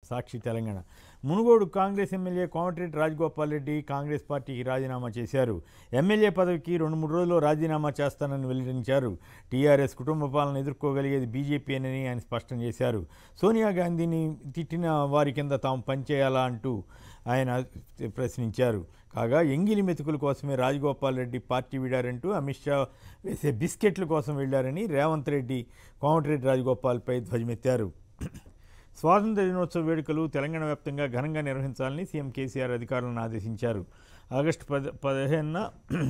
సాక్షి Telangana Munugode Congress MLA Komatireddy Rajagopal Reddy Congress పార్టీకి రాజీనామా చేశారు ఎమ్మెల్యే పదవికి రెండు మూడు రోజుల్లో రాజీనామా చేస్తానని వెల్లడించారు టీఆర్ఎస్ కుటుంబ పాలన ఎదుర్కోగలిగేది బీజేపీ అని ఆయన స్పష్టం చేశారు సోనియా గాంధీని తిట్టిన వారి కింద తాము పనిచేయాలా అంటూ ఆయన ప్రశ్నించారు కాగా ఎంగిలి మెతుకుల కోసమే రాజగోపాల్ రెడ్డి పార్టీ వీడారంటూ అమిత్ షా వేసే బిస్కెట్ల కోసం వెళ్లారని రేవంత్ రెడ్డి కోమటిరెడ్డి రాజగోపాల్పై ధ్వజమెత్తారు స్వాతంత్ర దినోత్సవ వేడుకలు తెలంగాణ వ్యాప్తంగా ఘనంగా నిర్వహించాలని సీఎం కేసీఆర్ అధికారులను ఆదేశించారు ఆగస్టు పద పదిహేనున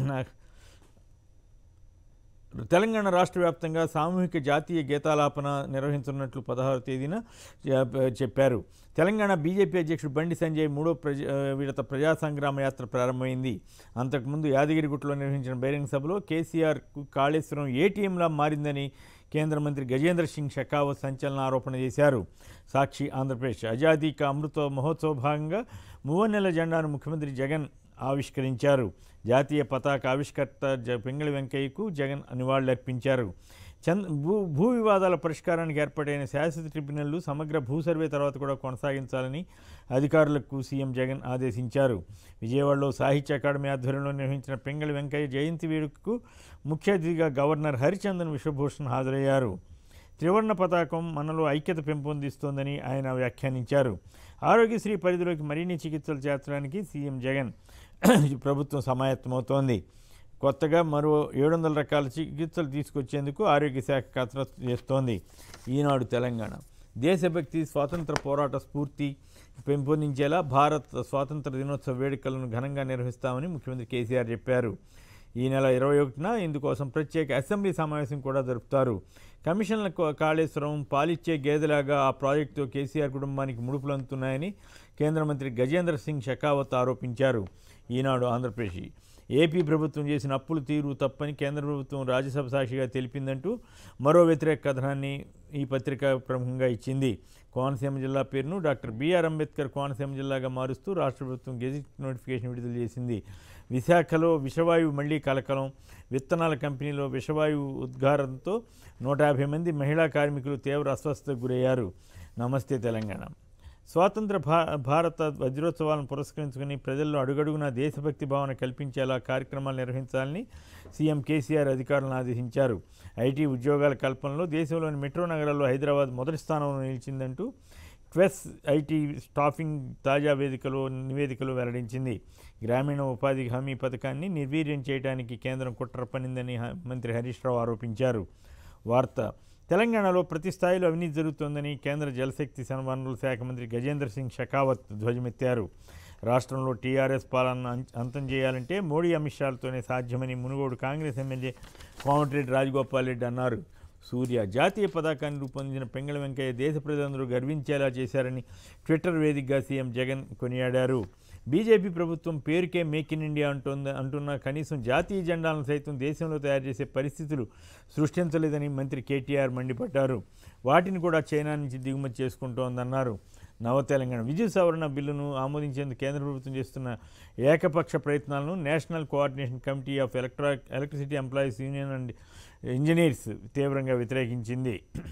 తెలంగాణ రాష్ట్ర వ్యాప్తంగా సామూహిక జాతీయ గీతాలాపన నిర్వహించనున్నట్లు పదహారు తేదీన చె- చెప్పారు తెలంగాణ బీజేపీ అధ్యక్షుడు బండి సంజయ్ మూడో ప్రజ విడత ప్రజా సంగ్రామ యాత్ర ప్రారంభమైంది అంతకుముందు యాదగిరిగుట్టలో నిర్వహించిన బహిరంగ సభలో కేసీఆర్ కాళేశ్వరం ఏటీఎంలా మారిందని కేంద్ర మంత్రి గజేంద్ర సింగ్ షెకావత్ సంచలన ఆరోపణ చేశారు సాక్షి ఆంధ్రప్రదేశ్ ఆజాదీ కా అమృత మహోత్సవ భాగంగా మూవన్నెల జెండాను ముఖ్యమంత్రి జగన్ ఆవిష్కరించారు జాతీయ పతాక ఆవిష్కర్త జ పింగళి వెంకయ్యకు జగన్ నివాళులర్పించారు చంద్ భూ భూ వివాదాల పరిష్కారానికి ఏర్పాటైన శాశ్వత ట్రిబ్యునల్లు సమగ్ర భూ సర్వే తర్వాత కూడా కొనసాగించాలని అధికారులకు సీఎం జగన్ ఆదేశించారు విజయవాడలో సాహిత్య అకాడమీ ఆధ్వర్యంలో నిర్వహించిన పింగళి వెంకయ్య జయంతి వేడుకకు ముఖ్య అతిథిగా గవర్నర్ హరిచందన్ విశ్వభూషణ్ హాజరయ్యారు త్రివర్ణ పతాకం మనలో ఐక్యత పెంపొందిస్తోందని ఆయన వ్యాఖ్యానించారు ఆరోగ్యశ్రీ పరిధిలోకి మరిన్ని చికిత్సలు చేర్చడానికి సీఎం జగన్ ప్రభుత్వం సమాయత్తమవుతోంది కొత్తగా మరో ఏడు వందల రకాల చికిత్సలు తీసుకొచ్చేందుకు ఆరోగ్య శాఖ కసరత్తు చేస్తోంది ఈనాడు తెలంగాణ దేశభక్తి స్వాతంత్ర పోరాట స్ఫూర్తి పెంపొందించేలా భారత్ స్వాతంత్ర దినోత్సవ వేడుకలను ఘనంగా నిర్వహిస్తామని ముఖ్యమంత్రి కేసీఆర్ చెప్పారు ఈ నెల ఇరవై ఒకటిన ఇందుకోసం ప్రత్యేక అసెంబ్లీ సమావేశం కూడా జరుపుతారు కమిషన్ల కా- కాళేశ్వరం పాలిచ్చే గేదెలాగా ఆ ప్రాజెక్టుతో కేసీఆర్ కుటుంబానికి ముడుపులు అందుతున్నాయని కేంద్ర మంత్రి గజేంద్ర సింగ్ షెకావత్ ఆరోపించారు ఈనాడు ఆంధ్రప్రదేశ్ ఏపీ ప్రభుత్వం చేసిన అప్పులు తీరు తప్పని కేంద్ర ప్రభుత్వం రాజ్యసభ సాక్షిగా తెలిపిందంటూ మరో వ్యతిరేక కథనాన్ని ఈ పత్రిక ప్రముఖంగా ఇచ్చింది కోనసీమ జిల్లా పేరును డాక్టర్ బిఆర్ అంబేద్కర్ కోనసీమ జిల్లాగా మారుస్తూ రాష్ట్ర ప్రభుత్వం గెజిట్ నోటిఫికేషన్ విడుదల చేసింది విశాఖలో విషవాయువు మళ్లీ కలకలం విత్తనాల కంపెనీలో విషవాయువు ఉద్గారంతో నూట యాభై మంది మహిళా కార్మికులు తీవ్ర అస్వస్థతకు గురయ్యారు నమస్తే తెలంగాణ స్వాతంత్ర భా భారత వజ్రోత్సవాలను పురస్కరించుకుని ప్రజల్లో అడుగడుగునా దేశభక్తి భావన కల్పించేలా కార్యక్రమాలు నిర్వహించాలని సీఎం కేసీఆర్ అధికారులను ఆదేశించారు ఐటీ ఉద్యోగాల కల్పనలో దేశంలోని మెట్రో నగరాల్లో హైదరాబాద్ మొదటి స్థానంలో నిలిచిందంటూ ట్వెస్ ఐటీ స్టాఫింగ్ తాజా వేదికలో నివేదికలో వెల్లడించింది గ్రామీణ ఉపాధి హామీ పథకాన్ని నిర్వీర్యం చేయడానికి కేంద్రం కుట్ర పన్నిందని హ- మంత్రి హరీష్ రావు ఆరోపించారు వార్త తెలంగాణలో ప్రతి స్థాయిలో అవినీతి జరుగుతోందని కేంద్ర జలశక్తి వనరుల శాఖ మంత్రి గజేంద్ర సింగ్ షెకావత్ ధ్వజమెత్తారు రాష్ట్రంలో టీఆర్ఎస్ పాలన అం- అంతం చేయాలంటే మోడీ అమిత్ షాలతోనే సాధ్యమని మునుగోడు కాంగ్రెస్ ఎమ్మెల్యే కోమటిరెడ్డి రాజగోపాల్ రెడ్డి అన్నారు సూర్య జాతీయ పతాకాన్ని రూపొందించిన పెంగళ వెంకయ్య దేశ ప్రజలందరూ గర్వించేలా చేశారని ట్విట్టర్ వేదికగా సీఎం జగన్ కొనియాడారు బీజేపీ ప్రభుత్వం పేరుకే మేక్ ఇన్ ఇండియా అంటోంది అంటున్న కనీసం జాతీయ జెండాలను సైతం దేశంలో తయారు చేసే పరిస్థితులు సృష్టించలేదని మంత్రి కేటీఆర్ మండిపడ్డారు వాటిని కూడా చైనా నుంచి దిగుమతి చేసుకుంటోందన్నారు నవ తెలంగాణ విద్యుత్ సవరణ బిల్లును ఆమోదించేందుకు కేంద్ర ప్రభుత్వం చేస్తున్న ఏకపక్ష ప్రయత్నాలను national coordination committee of electra electricity employees union and engineers తీవ్రంగా వ్యతిరేకించింది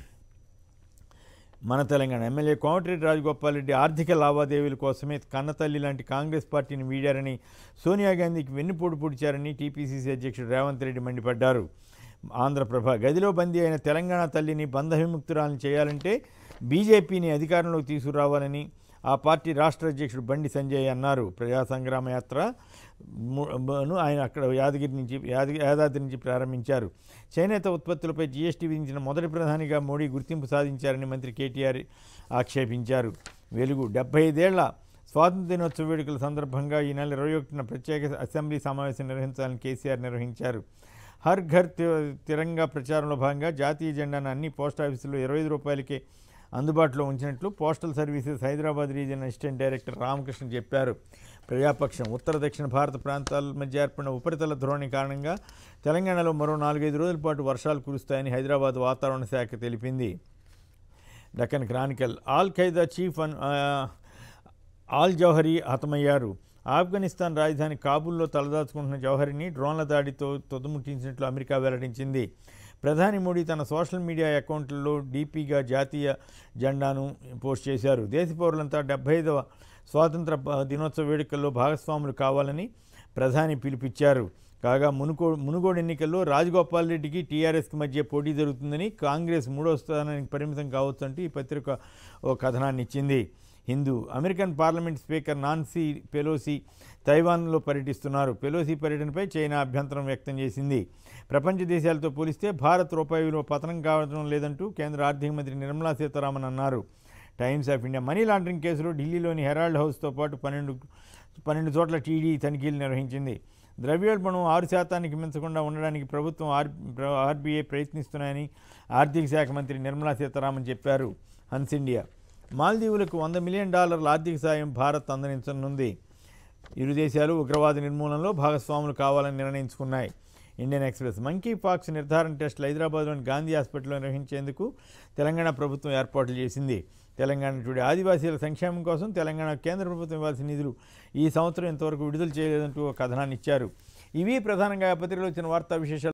మన తెలంగాణ ఎమ్మెల్యే కోమటిరెడ్డి రాజగోపాల్ రెడ్డి ఆర్థిక లావాదేవీల కోసమే కన్నతల్లి లాంటి కాంగ్రెస్ పార్టీని వీడారని సోనియా గాంధీకి వెన్నుపోటు పొడిచారని టీపీసీసీ అధ్యక్షుడు రేవంత్ రెడ్డి మండిపడ్డారు ఆంధ్రప్రభ గదిలో బందీ అయిన తెలంగాణ తల్లిని బంధ విముక్తురాలను చేయాలంటే బీజేపీని అధికారంలోకి తీసుకురావాలని ఆ పార్టీ రాష్ట్ర అధ్యక్షుడు బండి సంజయ్ అన్నారు ప్రజా సంగ్రామ యాత్ర ము- ను ఆయన అక్కడ యాదగిరి నుంచి యాదగిరి యాదాద్రి నుంచి ప్రారంభించారు చేనేత ఉత్పత్తులపై జీఎస్టీ విధించిన మొదటి ప్రధానిగా మోడీ గుర్తింపు సాధించారని మంత్రి కేటీఆర్ ఆక్షేపించారు వెలుగు డెబ్బై ఐదేళ్ల స్వాతంత్ర దినోత్సవ వేడుకల సందర్భంగా ఈ నెల ఇరవై ఒకటిన ప్రత్యేక అసెంబ్లీ సమావేశం నిర్వహించాలని కేసీఆర్ నిర్వహించారు హర్ ఘర్ తి- తిరంగా ప్రచారంలో భాగంగా జాతీయ జెండాను అన్ని పోస్ట్ ఆఫీసుల్లో ఇరవై ఐదు రూపాయలకే అందుబాటులో ఉంచినట్లు postal services Hyderabad region assistant director Ramakrishna చెప్పారు ప్రజాపక్షం ఉత్తర దక్షిణ భారత ప్రాంతాల మధ్య ఏర్పడిన ఉపరితల ధోరణి కారణంగా తెలంగాణలో మరో నాలుగైదు రోజుల పాటు వర్షాలు కురుస్తాయని హైదరాబాద్ వాతావరణ శాఖ తెలిపింది Deccan Chronicle al Qaeda chief అన్ ఆ, ఆల్ జౌహరి హతమయ్యారు ఆఫ్ఘనిస్తాన్ రాజధాని కాబూల్లో తలదాచుకుంటున్న జౌహరిని డ్రోన్ల దాడితో తుదముట్టించినట్లు అమెరికా వెల్లడించింది ప్రధాని మోడీ తన సోషల్ మీడియా అకౌంట్లలో డీపీగా జాతీయ జెండాను పోస్ట్ చేశారు దేశ పౌరులంతా డెబ్బై ఐదవ స్వాతంత్ర ప- దినోత్సవ వేడుకల్లో భాగస్వాములు కావాలని ప్రధాని పిలుపిచ్చారు కాగా మునుగో మునుగోడు ఎన్నికల్లో రాజగోపాల్ రెడ్డికి టీఆర్ఎస్కి మధ్య పోటీ జరుగుతుందని కాంగ్రెస్ మూడో స్థానానికి పరిమితం కావచ్చంటూ ఈ పత్రిక ఓ కథనాన్ని ఇచ్చింది Hindu American parliament speaker Nancy Pelosi తైవాన్లో పర్యటిస్తున్నారు పెలోసి పర్యటనపై చైనా అభ్యంతరం వ్యక్తం చేసింది ప్రపంచ దేశాలతో పోలిస్తే భారత్ రూపాయి విలువ పతనం కావడం లేదంటూ కేంద్ర ఆర్థిక మంత్రి నిర్మలా సీతారామన్ అన్నారు Times of India money laundering కేసులో ఢిల్లీలోని హెరాల్డ్ హౌస్తో పాటు పన్నెండు పన్నెండు చోట్ల టీడీ తనిఖీలు నిర్వహించింది ద్రవ్యోల్బణం ఆరు శాతానికి మించకుండా ఉండడానికి ప్రభుత్వం ఆర్ ఆర్బీఐ ప్రయత్నిస్తున్నాయని ఆర్థిక శాఖ మంత్రి నిర్మలా సీతారామన్ చెప్పారు హన్స్ ఇండియా మాల్దీవులకు వంద మిలియన్ డాలర్ల ఆర్థిక సాయం భారత్ అందించనుంది ఇరు దేశాలు ఉగ్రవాద నిర్మూలనలో భాగస్వాములు కావాలని నిర్ణయించుకున్నాయి ఇండియన్ ఎక్స్ప్రెస్ మంకీ పాక్స్ నిర్ధారణ టెస్టులు హైదరాబాద్లోని గాంధీ హాస్పిటల్లో నిర్వహించేందుకు తెలంగాణ ప్రభుత్వం ఏర్పాట్లు చేసింది తెలంగాణ టుడే ఆదివాసీల సంక్షేమం కోసం తెలంగాణ కేంద్ర ప్రభుత్వం ఇవ్వాల్సిన నిధులు ఈ సంవత్సరం ఇంతవరకు విడుదల చేయలేదంటూ ఒక కథనాన్ని ఇచ్చారు ఇవి ప్రధానంగా ఆ పత్రికలో వచ్చిన వార్తా విశేషాలు